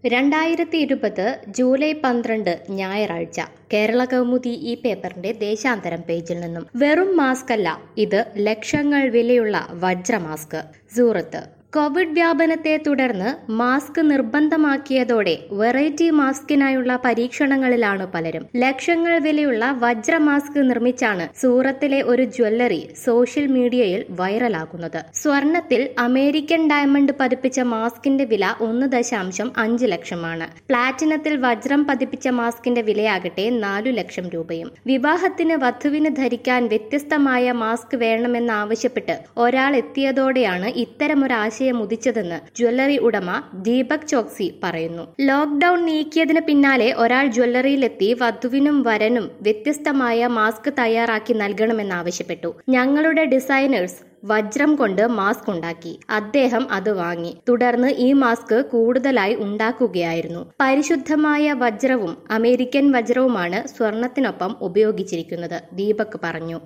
രണ്ടായിരത്തി ഇരുപത് ജൂലൈ പന്ത്രണ്ട് ഞായറാഴ്ച കേരള കൗമുദി ഈ പേപ്പറിന്റെ ദേശാന്തരം പേജിൽ നിന്നും വെറും മാസ്ക് അല്ല ഇത് ലക്ഷങ്ങൾ വിലയുള്ള വജ്ര മാസ്ക് സൂറത്ത് കോവിഡ് വ്യാപനത്തെ തുടർന്ന് മാസ്ക് നിർബന്ധമാക്കിയതോടെ വെറൈറ്റി മാസ്കിനായുള്ള പരീക്ഷണങ്ങളിലാണ് പലരും ലക്ഷങ്ങൾ വിലയുള്ള വജ്ര മാസ്ക് നിർമ്മിച്ചാണ് സൂറത്തിലെ ഒരു ജ്വല്ലറി സോഷ്യൽ മീഡിയയിൽ വൈറലാകുന്നത് സ്വർണത്തിൽ അമേരിക്കൻ ഡയമണ്ട് പതിപ്പിച്ച മാസ്കിന്റെ വില ഒന്ന് ദശാംശം അഞ്ച് ലക്ഷമാണ് പ്ലാറ്റിനത്തിൽ വജ്രം പതിപ്പിച്ച മാസ്കിന്റെ വിലയാകട്ടെ നാലു ലക്ഷം രൂപയും വിവാഹത്തിന് വധുവിന് ധരിക്കാൻ വ്യത്യസ്തമായ മാസ്ക് വേണമെന്നാവശ്യപ്പെട്ട് ഒരാൾ എത്തിയതോടെയാണ് ഇത്തരമൊരു ആശയം ഉദിച്ചതെന്ന് ജ്വല്ലറി ഉടമ ദീപക് ചോക്സി പറയുന്നു ലോക്ഡൌൺ നീക്കിയതിന് പിന്നാലെ ഒരാൾ ജ്വല്ലറിയിലെത്തി വധുവിനും വരനും വ്യത്യസ്തമായ മാസ്ക് തയ്യാറാക്കി നൽകണമെന്നാവശ്യപ്പെട്ടു ഞങ്ങളുടെ ഡിസൈനേഴ്സ് വജ്രം കൊണ്ട് മാസ്ക് ഉണ്ടാക്കി അദ്ദേഹം അത് വാങ്ങി തുടർന്ന് ഈ മാസ്ക് കൂടുതലായി ഉണ്ടാക്കുകയായിരുന്നു പരിശുദ്ധമായ വജ്രവും അമേരിക്കൻ വജ്രവുമാണ് സ്വർണത്തിനൊപ്പം ഉപയോഗിച്ചിരിക്കുന്നത് ദീപക് പറഞ്ഞു